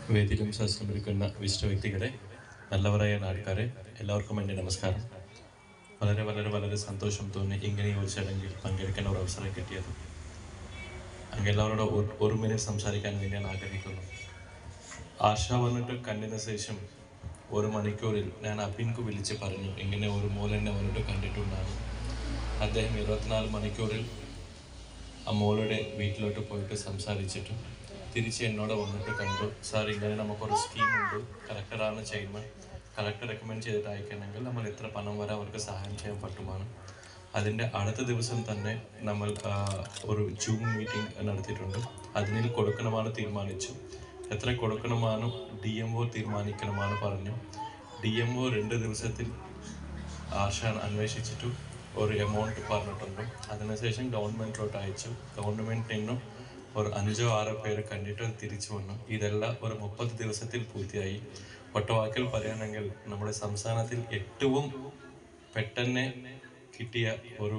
വേദിയിലും സദസ്സിലുമിരിക്കുന്ന വിശിഷ്ട വ്യക്തികളെ നല്ലവരായ നാട്ടുകാരെ എല്ലാവർക്കും എൻ്റെ നമസ്കാരം വളരെ വളരെ വളരെ സന്തോഷം തോന്നി ഇങ്ങനെ ഒരു ചടങ്ങിൽ പങ്കെടുക്കാൻ ഒരു അവസരം കിട്ടിയത് അങ്ങ് എല്ലാവരോടും ഒരു- ഒരു മിനിറ്റ് സംസാരിക്കാൻ വേണ്ടി ഞാൻ ആഗ്രഹിക്കുന്നു ആശ വന്നിട്ട് കണ്ടതിന് ശേഷം ഒരു മണിക്കൂറിൽ ഞാൻ അബിൻക്ക് വിളിച്ച് പറഞ്ഞു ഇങ്ങനെ ഒരു മോലെന്നെ വന്നിട്ട് കണ്ടിട്ടുണ്ടാണ് അദ്ദേഹം ഇരുപത്തിനാല് മണിക്കൂറിൽ ആ മോളുടെ വീട്ടിലോട്ട് പോയിട്ട് സംസാരിച്ചിട്ട് തിരിച്ച് എന്നോട് വന്നിട്ട് കണ്ടു സാർ ഇങ്ങനെ നമുക്കൊരു സ്കീമുണ്ട് കളക്ടറാണ് ചെയ്യുന്നത് കളക്ടർ റെക്കമെൻഡ് ചെയ്തിട്ട് അയക്കണമെങ്കിൽ നമ്മൾ എത്ര പണം വരെ അവർക്ക് സഹായം ചെയ്യാൻ പറ്റുമാണ് അതിൻ്റെ അടുത്ത ദിവസം തന്നെ നമ്മൾ ആ, ഒരു ജൂം മീറ്റിംഗ് നടത്തിയിട്ടുണ്ട് അതിനിൽ കൊടുക്കണമാണ് തീരുമാനിച്ചു എത്ര കൊടുക്കണമാണ് ഡി എം ഒ തീരുമാനിക്കണമാണ് പറഞ്ഞു ഡി എം ഒ രണ്ട് ദിവസത്തിൽ ആശ അന്വേഷിച്ചിട്ട് ഒരു എമൗണ്ട് പറഞ്ഞിട്ടുണ്ട് അതിനുശേഷം ഗവൺമെന്റിലോട്ട് അയച്ചു ഗവൺമെന്റിൽ നിന്നും ഒരു അഞ്ചോ ആറോ പേര് കണ്ടിട്ട് തിരിച്ചു വന്നു ഇതെല്ലാം ഒരു മുപ്പത് ദിവസത്തിൽ പൂർത്തിയായി ഒറ്റവാക്കിൽ പറയുകയാണെങ്കിൽ നമ്മുടെ സംസ്ഥാനത്തിൽ ഏറ്റവും പെട്ടെന്ന് കിട്ടിയ ഒരു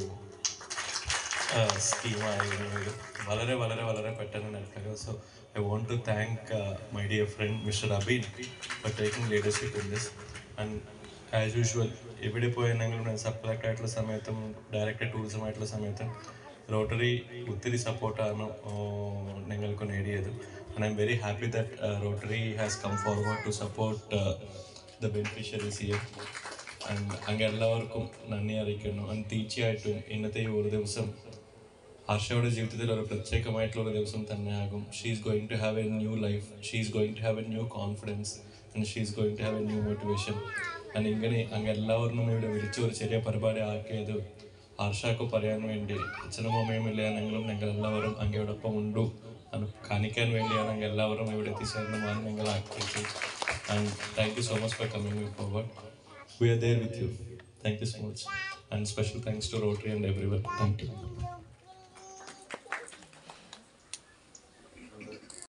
സ്കീമായിരുന്നു ഇത് വളരെ വളരെ വളരെ പെട്ടെന്ന് നടക്കുക so I want to thank my dear friend mister Abin for taking leadership in this and as usual എവിടെ പോയെന്നെങ്കിലും ഞാൻ സബ് കളക്ടർ ആയിട്ടുള്ള സമയത്തും ഡയറക്ടർ ടൂറിസം ആയിട്ടുള്ള സമയത്തും റോട്ടറി ഒത്തിരി സപ്പോർട്ടാണ് ഞങ്ങൾക്ക് നേടിയത് and I'm very happy that Rotary has come forward to support the beneficiaries year and അങ്ങ് എല്ലാവർക്കും നന്ദി അറിയിക്കുന്നു ആൻഡ് തീർച്ചയായിട്ടും ഇന്നത്തെ ഈ ഒരു ദിവസം ഹർഷയുടെ ജീവിതത്തിൽ ഒരു പ്രത്യേകമായിട്ടുള്ള ഒരു ദിവസം തന്നെയാകും she is going to have a new life she is going to have a new confidence and she is going to have a new motivation and ഇങ്ങനെ അങ്ങ് എല്ലാവരും ഇവിടെ വിളിച്ച് ഒരു ചെറിയ പരിപാടി ആക്കിയത് ഹർഷക്ക് പറയാൻ വേണ്ടി അച്ഛനും അമ്മയും ഇല്ല ഞങ്ങളും ഞങ്ങൾ എല്ലാവരും അങ്ങയോടൊപ്പം ഉണ്ടു അത് കാണിക്കാൻ വേണ്ടിയാണ് ഞങ്ങൾ എല്ലാവരും ഇവിടെ എത്തിച്ചേർന്നതാണ് ഞങ്ങൾ ആഗ്രഹിച്ചത് and thank you so much for coming forward We are there with you. Thank you so much. And special thanks to Rotary and everyone. Thank you.